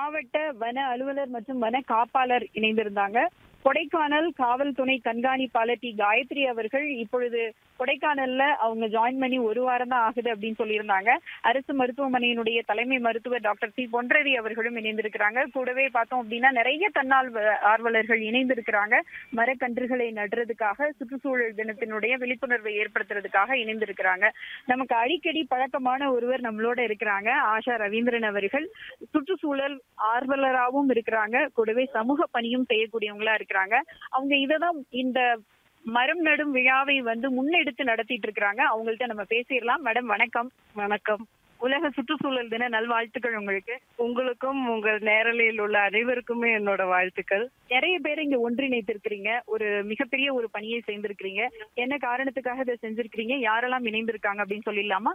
மாவட்ட வன அலுவலர் மற்றும் வன காப்பாளர் இணைந்திருந்தாங்க கொடைக்கானல் காவல் துணை கண்காணிப்பாளர் டி காயத்ரி அவர்கள் இப்பொழுது கொடைக்கானல்ல அவங்க ஜாயின் பண்ணி ஒரு வாரம் தான் ஆகுது அப்படின்னு சொல்லியிருந்தாங்க அரசு மருத்துவமனையினுடைய தலைமை மருத்துவர் டாக்டர் சி பொன்றரி அவர்களும் இணைந்திருக்கிறாங்க கூடவே பார்த்தோம் அப்படின்னா நிறைய தன்னார்வ ஆர்வலர்கள் இணைந்திருக்கிறாங்க மரக்கன்றுகளை நடுறதுக்காக சுற்றுச்சூழல் தினத்தினுடைய விழிப்புணர்வை ஏற்படுத்துறதுக்காக இணைந்திருக்கிறாங்க நமக்கு அடிக்கடி பழக்கமான ஒருவர் நம்மளோட இருக்கிறாங்க ஆஷா ரவீந்திரன் அவர்கள் சுற்றுச்சூழல் ஆர்வலராகவும் இருக்கிறாங்க கூடவே சமூக பணியும் செய்யக்கூடியவங்களா இருக்கிறாங்க அவங்க இததான் இந்த மரம் நடும் விழாவை வந்து முன்னெடுத்து நடத்திட்டு இருக்கிறாங்க அவங்கள்ட்ட நம்ம பேசிடலாம் மேடம் வணக்கம் வணக்கம் உலக சுற்றுச்சூழல் தின நல்வாழ்த்துக்கள் உங்களுக்கு உங்களுக்கும் உங்கள் நேரலையில் உள்ள அனைவருக்குமே என்னோட வாழ்த்துக்கள் நிறைய பேர் இங்க ஒன்றிணைத்திருக்கிறீங்க ஒரு மிகப்பெரிய ஒரு பணியை செய்திருக்கிறீங்க என்ன காரணத்துக்காக இதை செஞ்சிருக்கிறீங்க யாரெல்லாம் இணைந்திருக்காங்க அப்படின்னு சொல்லிடலாமா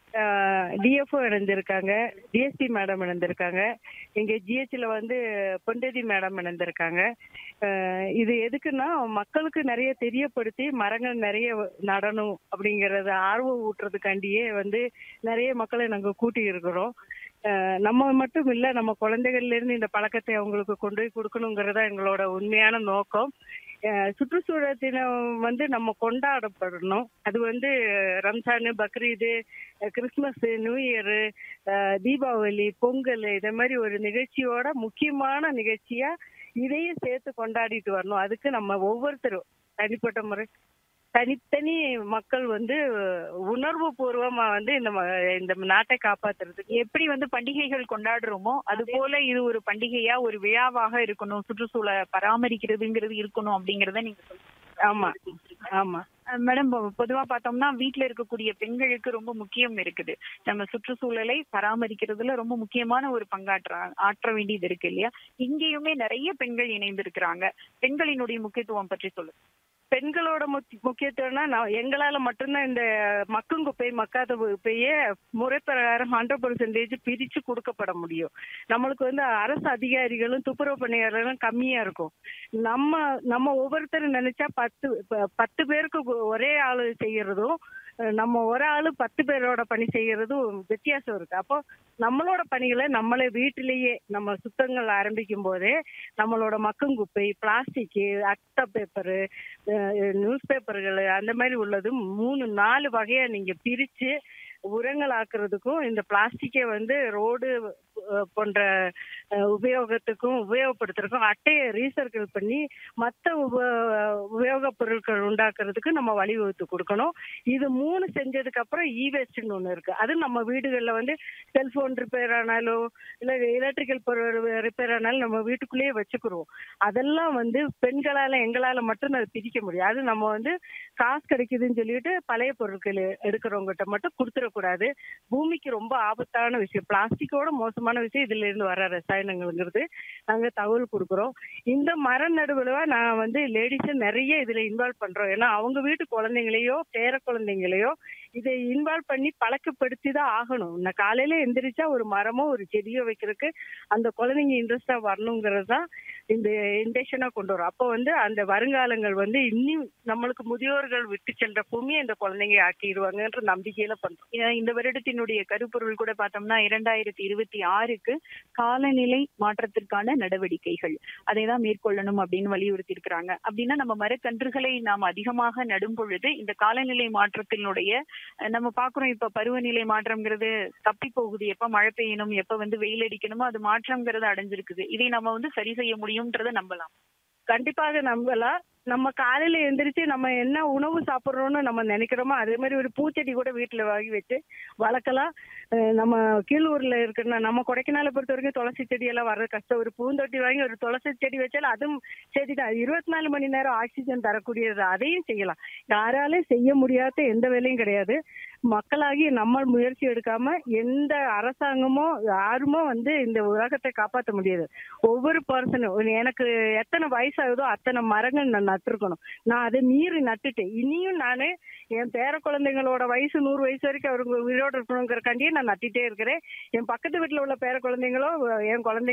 டிஎஃப்ஓ இணைந்திருக்காங்க டிஎஸ்பி மேடம் இணைந்திருக்காங்க எங்க ஜிஹெச்ல வந்து பொண்டேதி மேடம் இணைந்திருக்காங்க அஹ் இது எதுக்குன்னா மக்களுக்கு நிறைய தெரியப்படுத்தி மரங்கள் நிறைய நடணும் அப்படிங்கறத ஆர்வம் ஊட்டுறதுக்காண்டியே வந்து நிறைய மக்களை நாங்க கூட்டி இருக்கிறோம் அஹ் நம்ம மட்டும் இல்ல நம்ம குழந்தைகள்ல இருந்து இந்த பழக்கத்தை அவங்களுக்கு கொண்டு போய் கொடுக்கணுங்கிறதா எங்களோட உண்மையான நோக்கம் அஹ் சுற்றுச்சூழல் தினம் வந்து நம்ம கொண்டாடப்படணும் அது வந்து ரம்ஜான் பக்ரீது அஹ் Christmas new year Deepavali Pongal இத மாதிரி ஒரு நிகழ்ச்சியோட முக்கியமான நிகழ்ச்சியா இதையும் சேர்த்து கொண்டாடிட்டு வரணும் அதுக்கு நம்ம ஒவ்வொருத்தரும் தனிப்பட்ட முறை தனித்தனி மக்கள் வந்து உணர்வு பூர்வமா வந்து இந்த ம- இந்த நாட்டை காப்பாத்துறதுக்கு எப்படி வந்து பண்டிகைகள் கொண்டாடுறோமோ அது போல இது ஒரு பண்டிகையா ஒரு விழாவாக இருக்கணும் சுற்றுச்சூழலை பராமரிக்கிறதுங்கிறது இருக்கணும் அப்படிங்கறத நீங்க சொல்லுங்க ஆமா ஆமா மேடம் பொதுவா பார்த்தோம்னா வீட்ல இருக்கக்கூடிய பெண்களுக்கு ரொம்ப முக்கியம் இருக்குது நம்ம சுற்றுச்சூழலை பராமரிக்கிறதுல ரொம்ப முக்கியமான ஒரு பங்காற்ற ஆற்ற வேண்டியது இருக்கு இல்லையா இங்கேயுமே நிறைய பெண்கள் இணைந்திருக்கிறாங்க பெண்களினுடைய முக்கியத்துவம் பற்றி சொல்லுங்க பெண்களோட முக்கிய- முக்கியத்துவம்னா நான் எங்களால மட்டும்தான் இந்த மக்கும் குப்பை மக்காத குப்பையே முறை பிரகாரம் ஹண்ட்ரட் பர்சன்டேஜ் பிரிச்சு கொடுக்கப்பட முடியும் நம்மளுக்கு வந்து அரசு அதிகாரிகளும் துப்புரவு பணியாளர்களும் கம்மியா இருக்கும் நம்ம நம்ம ஒவ்வொருத்தரும் நினைச்சா பத்து ப- பத்து பேருக்கு ஒ- ஒரே ஆளு செய்யறதும் அஹ் நம்ம ஒரு ஆளு பத்து பேரோட பணி செய்யறதும் வித்தியாசம் இருக்கு அப்போ நம்மளோட பணிகளை நம்மளே வீட்டிலேயே நம்ம சுத்தங்கள் ஆரம்பிக்கும் போதே நம்மளோட மக்கும் குப்பை பிளாஸ்டிக் அட்டை பேப்பரு நியூஸ் பேப்பர்கள் அந்த மாதிரி உள்ளது மூணு நாலு வகையா நீங்க பிரிச்சு உரங்கள் ஆக்குறதுக்கும் இந்த பிளாஸ்டிக்கை வந்து ரோடு அஹ், போன்ற அஹ், உபயோகத்துக்கும் உபயோகப்படுத்துறதுக்கும் அட்டையை ரீசைக்கிள் பண்ணி மற்ற உப உபயோகப் பொருட்கள் உண்டாக்குறதுக்கு நம்ம வழிவகுத்து கொடுக்கணும் இது மூணு செஞ்சதுக்கு அப்புறம் இ வேஸ்ட்னு ஒன்று இருக்கு அது நம்ம வீடுகளில் வந்து செல்போன் ரிப்பேர் ஆனாலும் இல்லை எலக்ட்ரிக்கல் பொருள் ரிப்பேர் ஆனாலும் நம்ம வீட்டுக்குள்ளேயே வச்சுக்கிறோம் அதெல்லாம் வந்து பெண்களால எங்களால மட்டும் அதை பிரிக்க முடியும் அது நம்ம வந்து காசு கிடைக்குதுன்னு சொல்லிட்டு பழைய பொருட்கள் எடுக்கிறவங்ககிட்ட மட்டும் கொடுத்துடக்கூடாது பூமிக்கு ரொம்ப ஆபத்தான விஷயம் பிளாஸ்டிக்கோட மோசமான விஷயம் இதுல இருந்து வர ரசாயனங்கள்ங்கிறது நாங்க தகவல் கொடுக்குறோம் இந்த மர நடுவுலவா நான் வந்து லேடிஸை நிறைய இதுல இன்வால்வ் பண்றோம் ஏன்னா அவங்க வீட்டு குழந்தைங்களையோ பேர குழந்தைங்களையோ இதை இன்வால்வ் பண்ணி பழக்கப்படுத்தி தான் ஆகணும் நான் காலையில எந்திரிச்சா ஒரு மரமோ ஒரு செடியோ வைக்கிறதுக்கு அந்த குழந்தைங்க இன்ட்ரெஸ்டா வரணுங்கிறது தான் இந்த இன்டென்ஷனா கொண்டு வரும் அப்போ வந்து அந்த வருங்காலங்கள் வந்து இன்னும் நம்மளுக்கு முதியோர்கள் விட்டு சென்ற பூமியை இந்த குழந்தைங்க ஆக்கிடுவாங்கன்ற நம்பிக்கையில பண்றோம் ஏன்னா, இந்த வருடத்தினுடைய கருப்பொருள் கூட பார்த்தோம்னா இரண்டாயிரத்தி இருபத்தி ஆறுக்கு காலநிலை மாற்றத்திற்கான நடவடிக்கைகள் அதை தான் மேற்கொள்ளணும் அப்படின்னு வலியுறுத்தி இருக்கிறாங்க அப்படின்னா நம்ம மரக்கன்றுகளை நாம் அதிகமாக நடும் பொழுது இந்த காலநிலை மாற்றத்தினுடைய அஹ், நம்ம பாக்குறோம் இப்ப பருவநிலை மாற்றம்ங்கிறது தப்பி போகுது எப்ப மழை பெய்யணும் எப்ப வந்து வெயில் அடிக்கணுமோ அது மாற்றம்ங்கிறது அடைஞ்சிருக்குது இதை நம்ம வந்து சரி செய்ய முடியும்ன்றதை நம்பலாம் கண்டிப்பாக நம்பலாம் நம்ம காலையில எந்திரிச்சு நம்ம என்ன உணவு சாப்பிடுறோம்னு நம்ம நினைக்கிறோமோ அதே மாதிரி ஒரு பூச்செடி கூட வீட்டுல வாங்கி வச்சு வளர்க்கலாம் அஹ் நம்ம கீழூர்ல இருக்கிற நம்ம கொடைக்கானலை பொறுத்த வரைக்கும் துளசி செடி எல்லாம் வர்றது கஷ்டம் ஒரு பூந்தொட்டி வாங்கி ஒரு துளசி செடி வச்சாலும் அதுவும் செடி தான் இருபத்தி நாலு மணி நேரம் ஆக்சிஜன் தரக்கூடியது அதையும் செய்யலாம் யாராலையும் செய்ய முடியாத எந்த வேலையும் கிடையாது மக்களாகி நம்ம முயற்சி எடுக்காம எந்த அரசாங்கமோ யாருமோ வந்து இந்த உலகத்தை காப்பாற்ற முடியாது ஒவ்வொரு பர்சனும் எனக்கு எத்தனை வயசாகுதோ அத்தனை மரங்கள் நான் நட்டிருக்கணும் நான் அதை மீறி நட்டுட்டேன் இனியும் நானு என் பேர குழந்தைங்களோட வயசு நூறு வயசு வரைக்கும் அவருங்க உயிரோடு இருக்கணுங்கிறக்காண்டியே நான் நட்டிட்டே இருக்கிறேன் என் பக்கத்து வீட்டுல உள்ள பேர குழந்தைங்களோ என் குழந்தை